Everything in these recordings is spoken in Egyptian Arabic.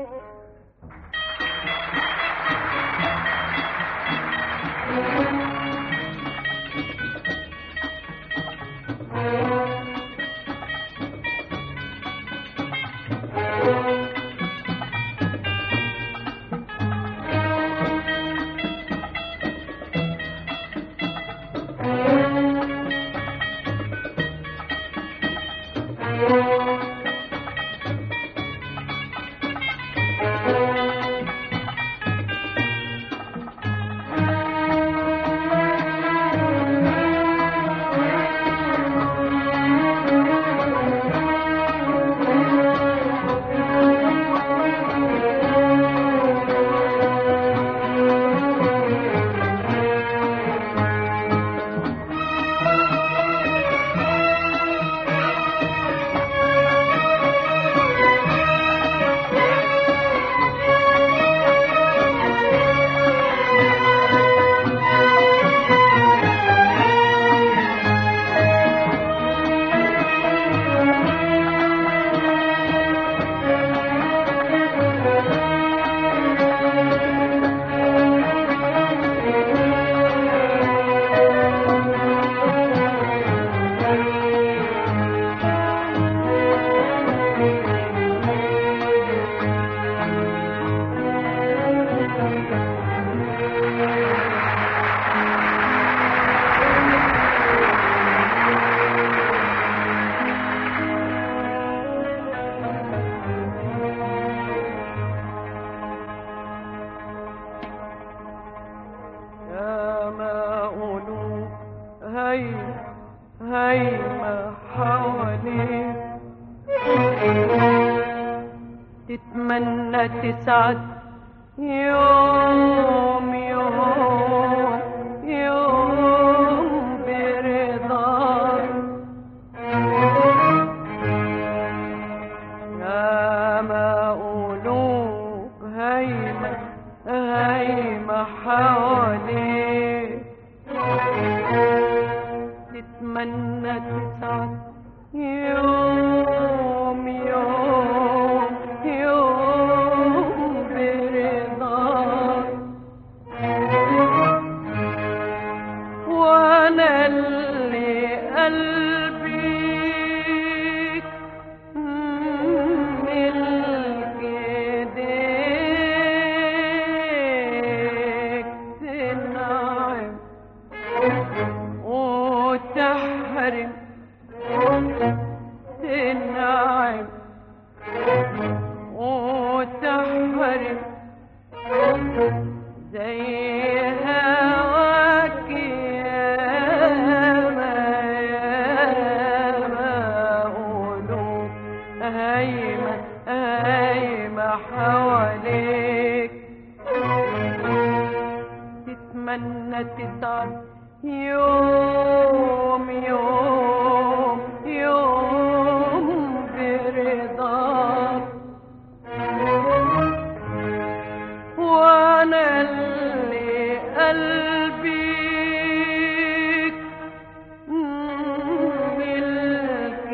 يا ما قلوب هي هيمة حواليك تتمنى تسعد يوم يوم يوم برضاك يا ما قلوب هيمة هيمة حواليك تتمنى تسعد يوم يوم يوم برضاك وانا اللي قلبي ملك ايديك تنعم وتحرم تنعم وتحرم زي هواك ياما ياما قلوب هايمة هايمة حواليك تتمنى تسعد يوم يوم يوم برضاك وانا اللي قلبي ملك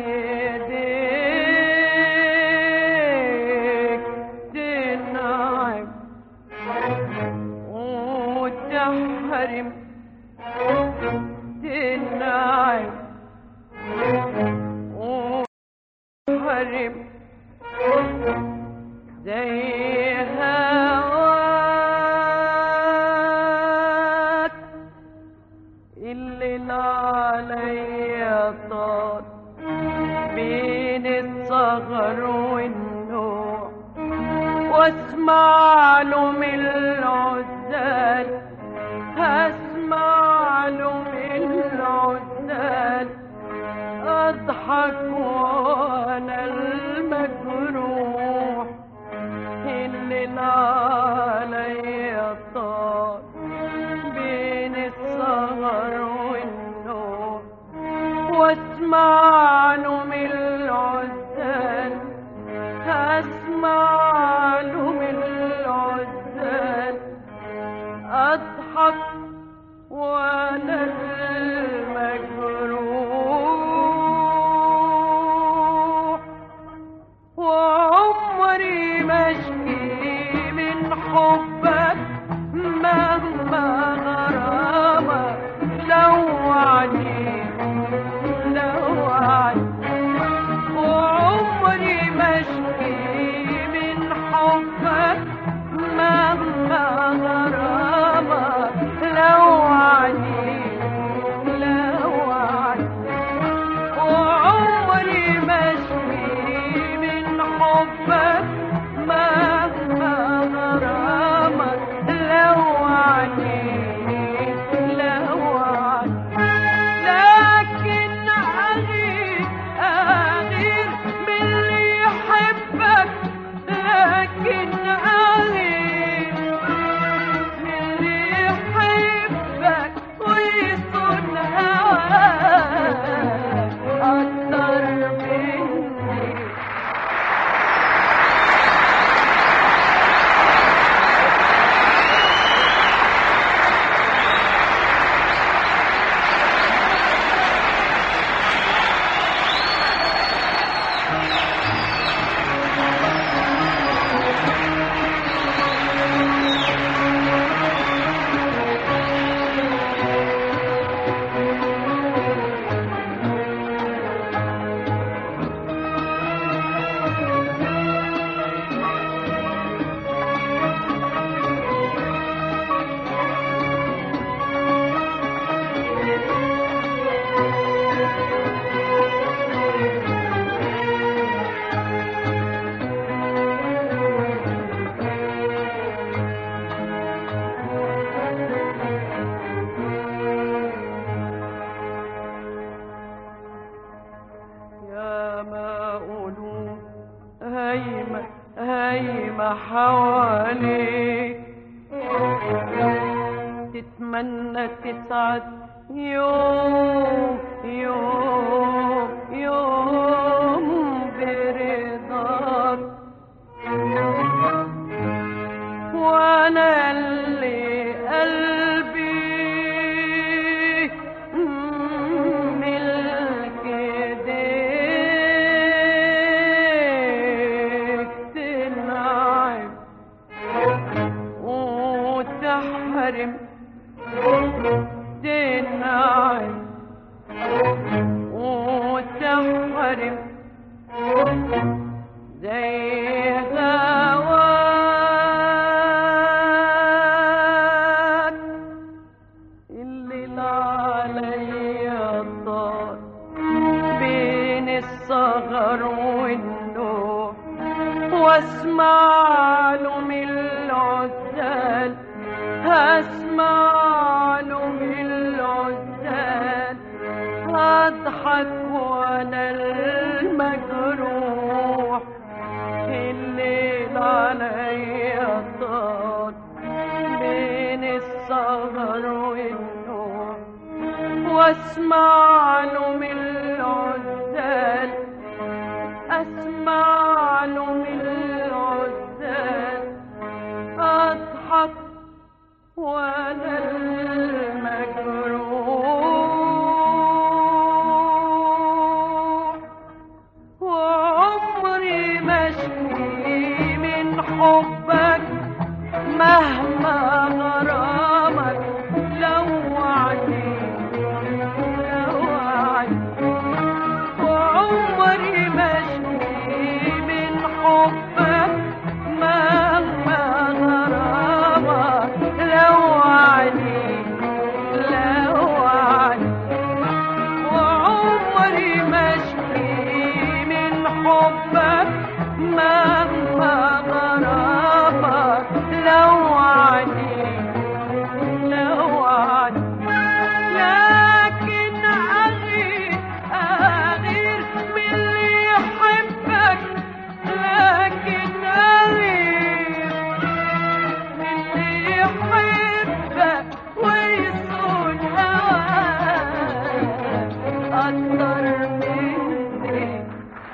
ايديك تنعم وتحرم تنعم وتحرم زي هواك اللي عليا طال بين الصغر والنوع واسمع له من العزال هسمع له من العزال اضحك وانا المجروح اللي عليا طال بين السهر والنوم واسمع له من العزال هسمع له من العزال اضحك وانا المجروح وعمري ما اشكي حواليك تتمنى تسعد يوم يوم يوم برضاك وانا اللي قلبي ملك ايديك تنعم وتحرم تنعم وتحرم زي هواك الليل عليا طار بين السهر والنوم واسمع له من العزال هسمع له من العزال هضحك وانا المجروح الليل عليا طار بين السهر والنوم واسمع له من العزال اسمع له من العزال اضحك وانا المجروح وعمري مشكي من حبك مهما غرامك لو وعدي لو وعدي وعمري مشكي من حبك مهما غرامك لو وعدي لو وعدي وعمري مشكي من حبك مهما غرامك لو وعدي لو وعدي لكن أغير أغير من اللي يحبك لكن أغير من اللي يحبك ويصون هواك أكتر مني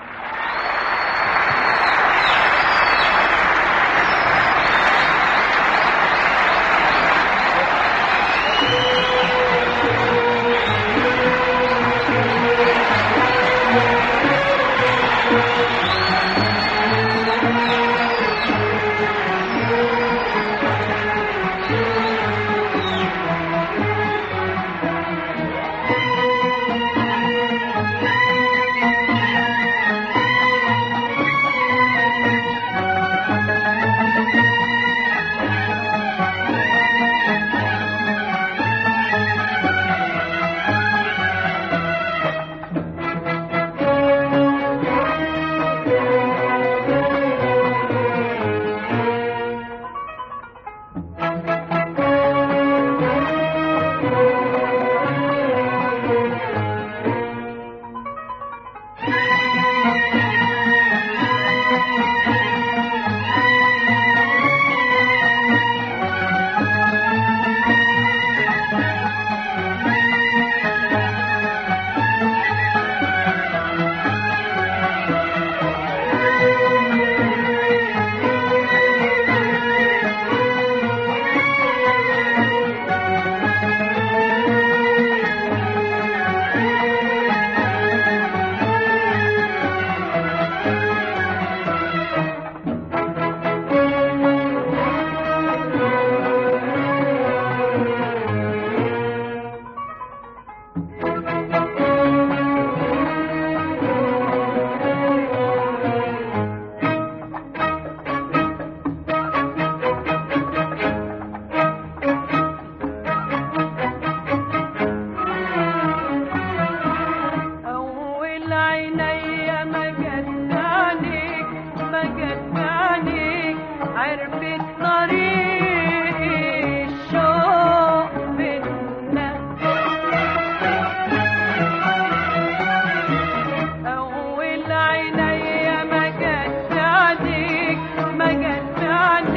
أول عيني ما جت عليك ما جت عليك عرفت طريق الشوق بينا أول عيني ما جت عليك ما جت عليك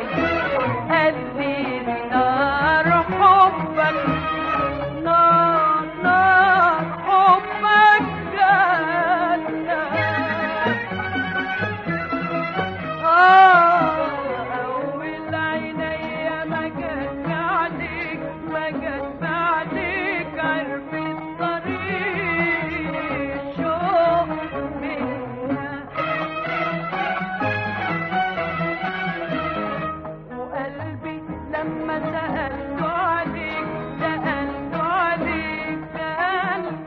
قال لي نار حبك نار نار حبك جنة آه أول عينيا ما جت عليك ما جت عليك عرفت طريق الشوق منك وقلبي لما سألت عليك سألت عليك سألت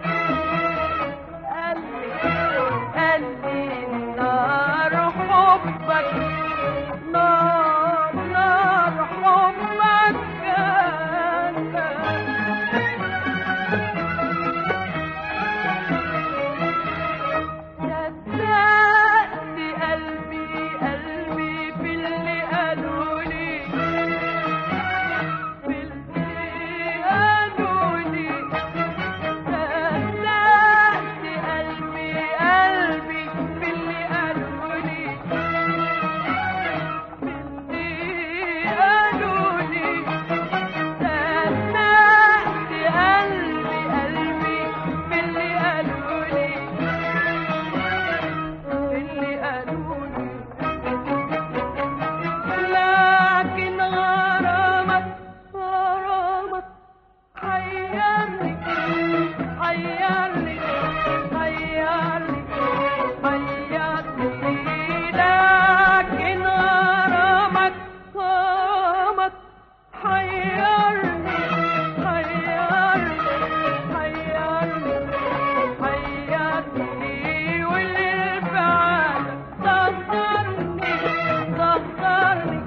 قلبي قلبي نار حبك نار نار حبك جنة صدقت قلبي قلبي في اللي قالولي في اللي قالولي صدقت قلبي قلبي في اللي قالولي في اللي قالولي صدقت قلبي قلبي في اللي قالولي اللي قالولي لكن غرامك غرامك حيرني حيرني حيرني حيرني لكن غرامك غرامك حيرني حيرني حيرني حيرني واللي فعلك صغرني صغرني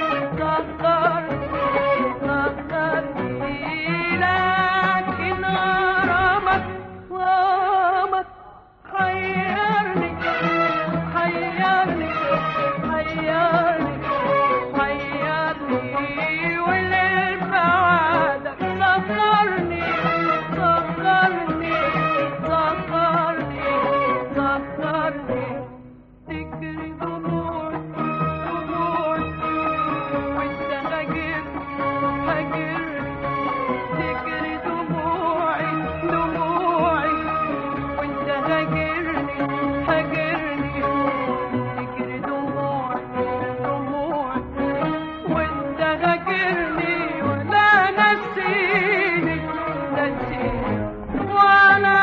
صغرني صغرني لكن غرامك غرامك حيرني حيرني حيرني حيرني واللي فعلك صغرني صغرني صغرني صغرني تجري دموع دموع وانت هاجر هاجر تجري دموعي دموعي وانت هاجرني هاجرني تجري دموعي دموعي وانت هاجرني ولا نسيني نسيني ولا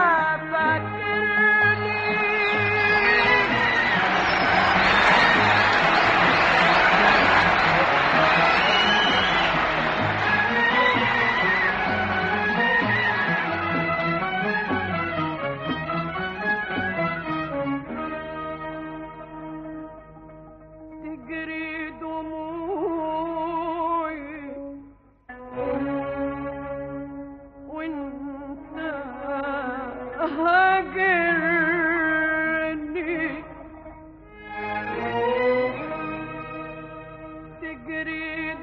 فاكرني تجري دموعي وانت هاجرني تجري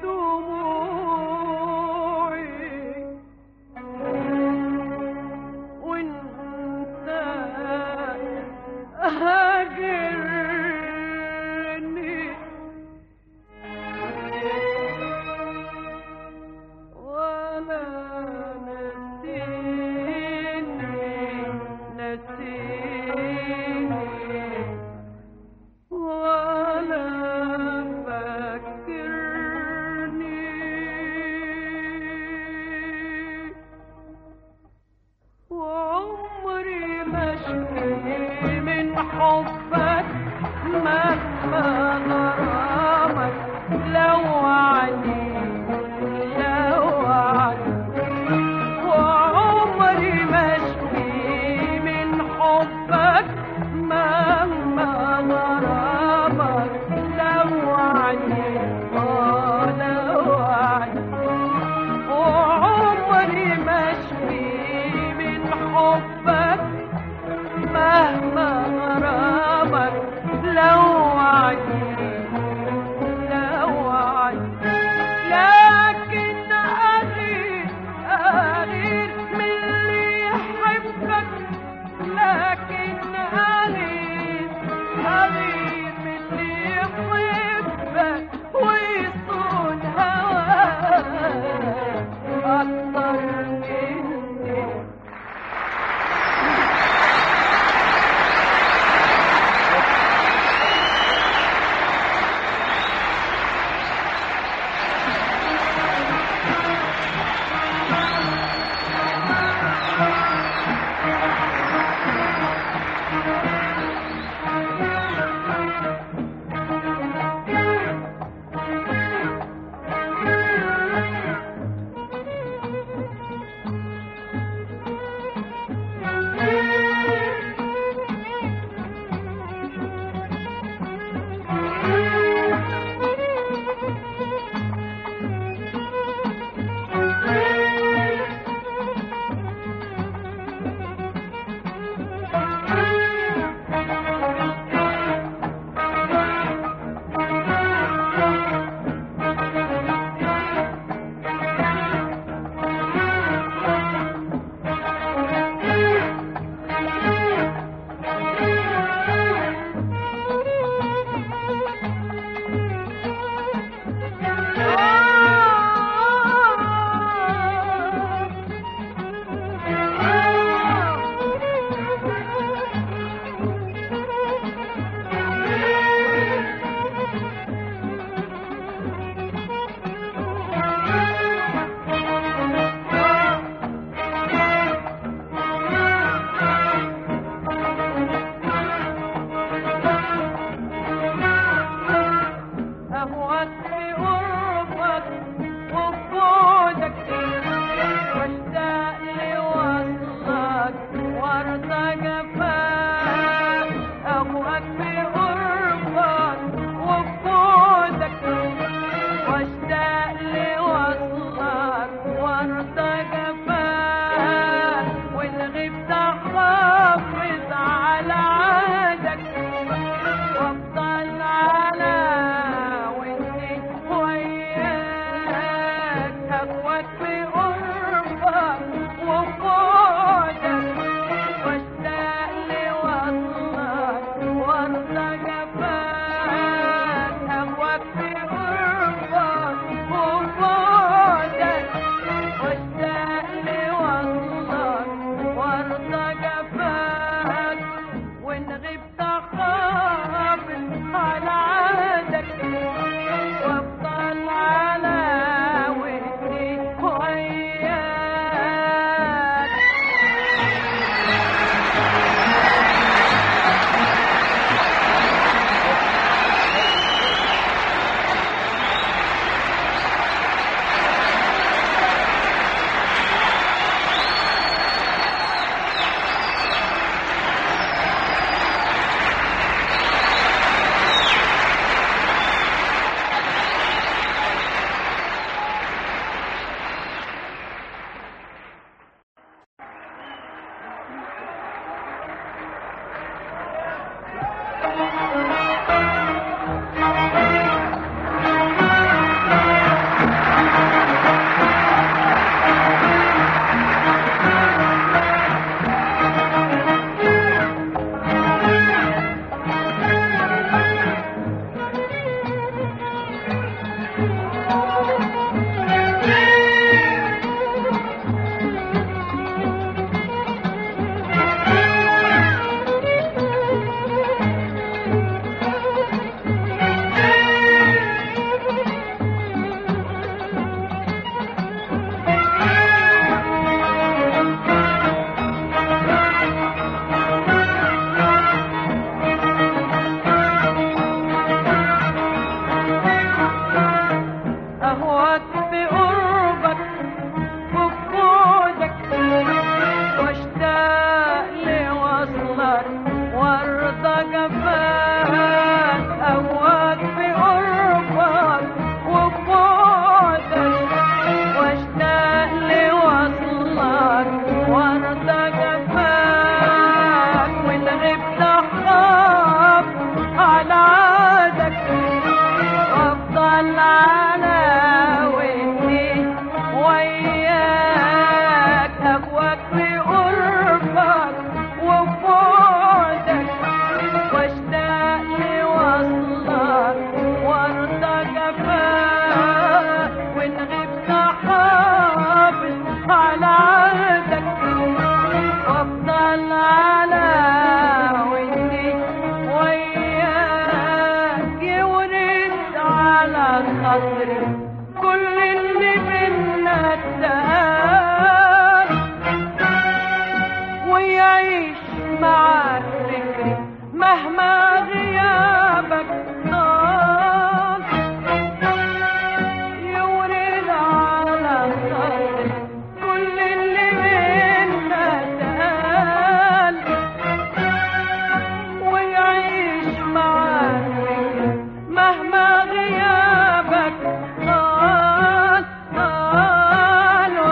دموعي وانت هاجرني ولا نسيني نسيني ولا فكرني وعمري ما اشكي من حبك مهما غرامك لو عني لو عني وعمري ما اشكي من حبك مهما غرامك لو عني آه لو عني وعمري ما اشفي من حبك مهما غرامك لو وعدي لو وعدي واشتاق لوصلك وارضى جفاك والغيب تحافظ على عهدك وافضل على ودي وياك هواك بقربك وبعدك واشتاق لوصلك وارضى جفاك هواك بقربك وبعدك واشتاق لوصلك وارضى جفاك وان غبت خافت على عهدك وافضل على ودي وياك أهواك بقربك وبعدك واشتاق لوصلك وارضى جفاك أهواك بقربك وبعدك واشتاق لوصلك وارضى جفاك وان غبت خاف على عادك وافضل على ودي وياك هواك بقربك وبعدك واشتاق لوصلك وارضى جفاك وان غبت حافظ على عهدك وافضل على ودي وياك يورد على خاطري كل اللي بينا اتقال ويعيش معاك فكري مهما غيابك طال يورد على خاطري كل اللي بينا اتقال ويعيش معاك فكري مهما غيابك طال طال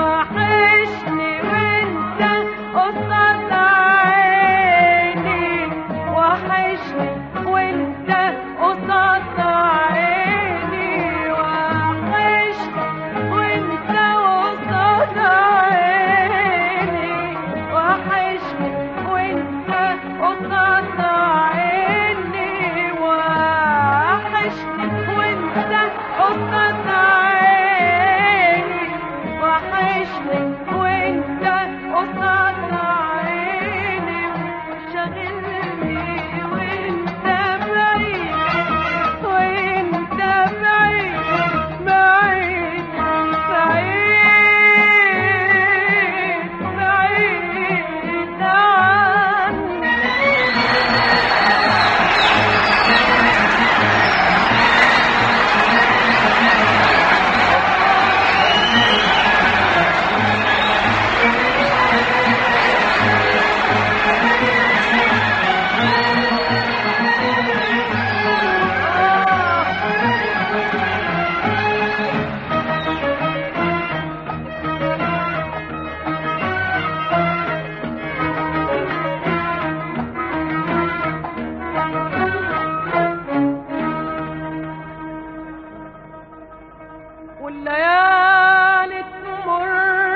والليالي تمر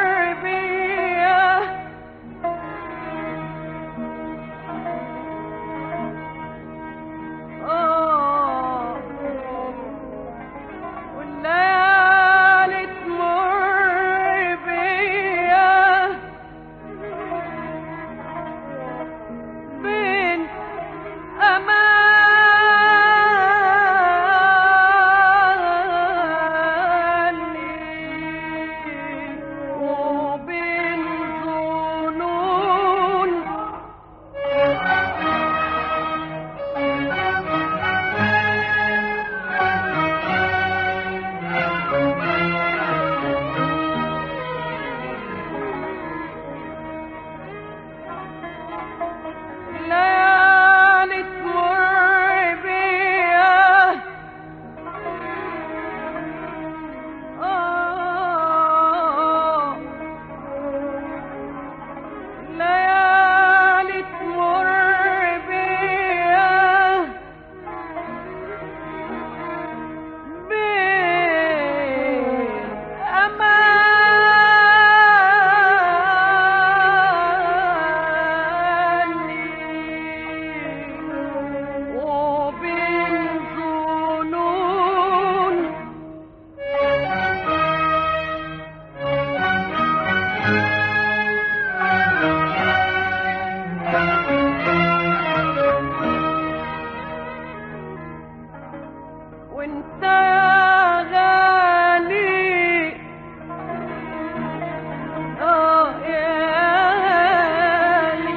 بيا آه والليالي تمر بيا بين أماني وبين ظنون ليالي تمر بيا آه ليالي تمر بيا بين أماني وبين ظنون وانت يا غالي اه يا غالي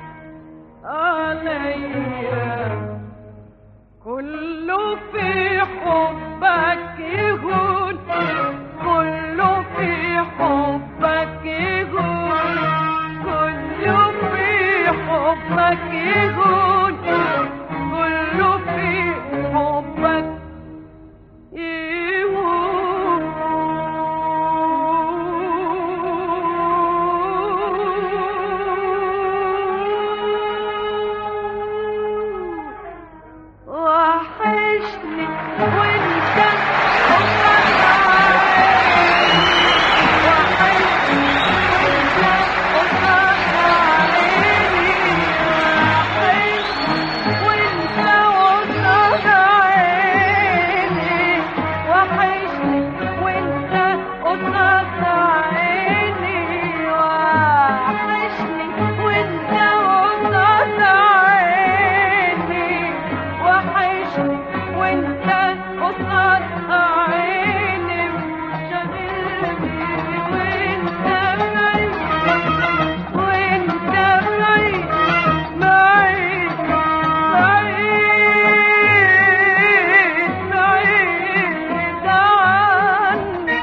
عليا كله في حبك يهون كله في حبك يهون كله في حبك يهون كله في حبك يهون وحشني وانت وحشني وانت قصاد عيني شغلني وانت معي وانت معي معي بعيد بعيد عني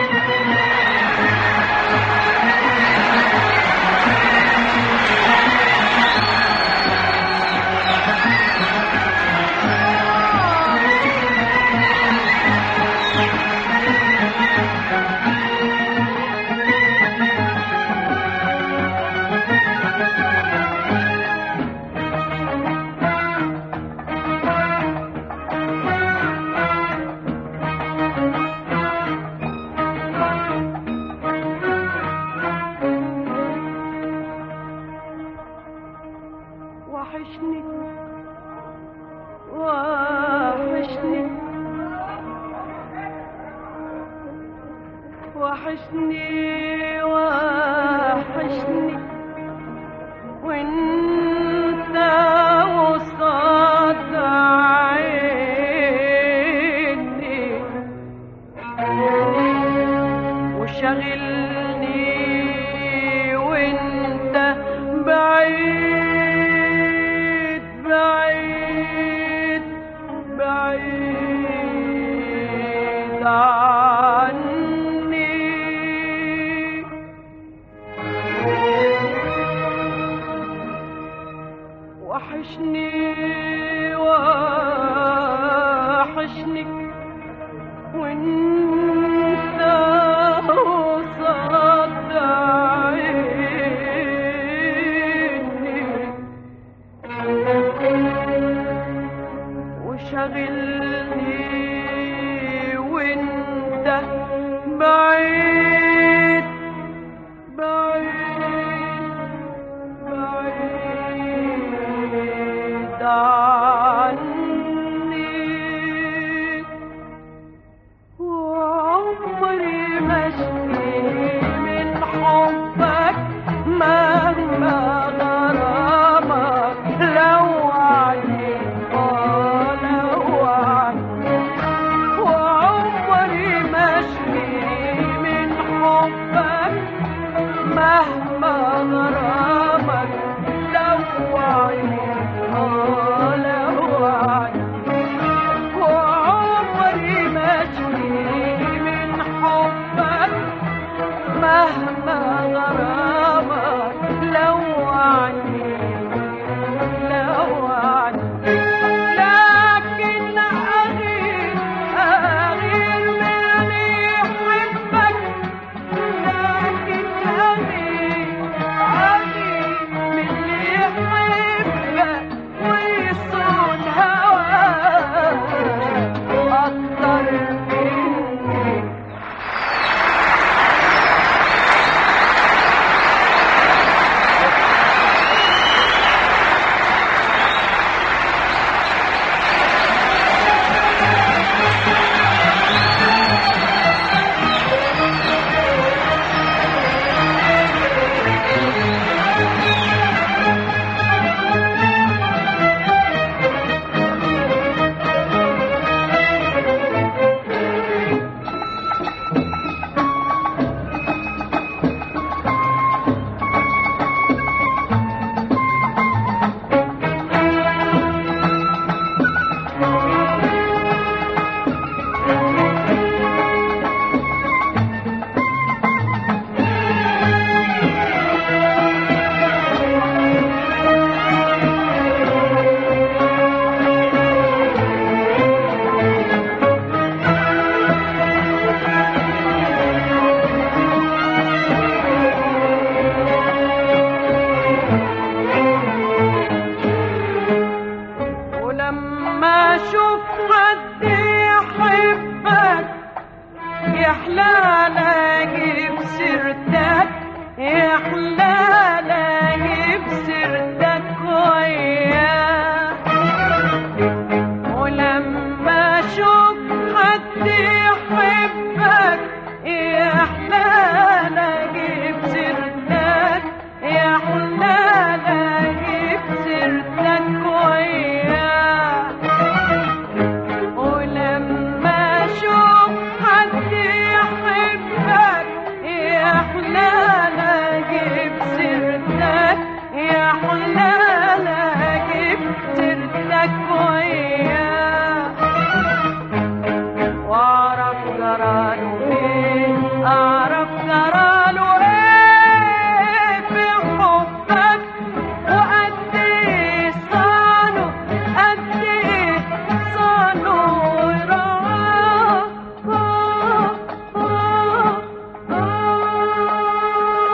وحشني وحشني وحشني وحشني وانت وصاد عيني وشغلني وانت بعيد بعيد بعيد عني وحشني وحشني وانت وصاد الاقي في سيرتك يحلى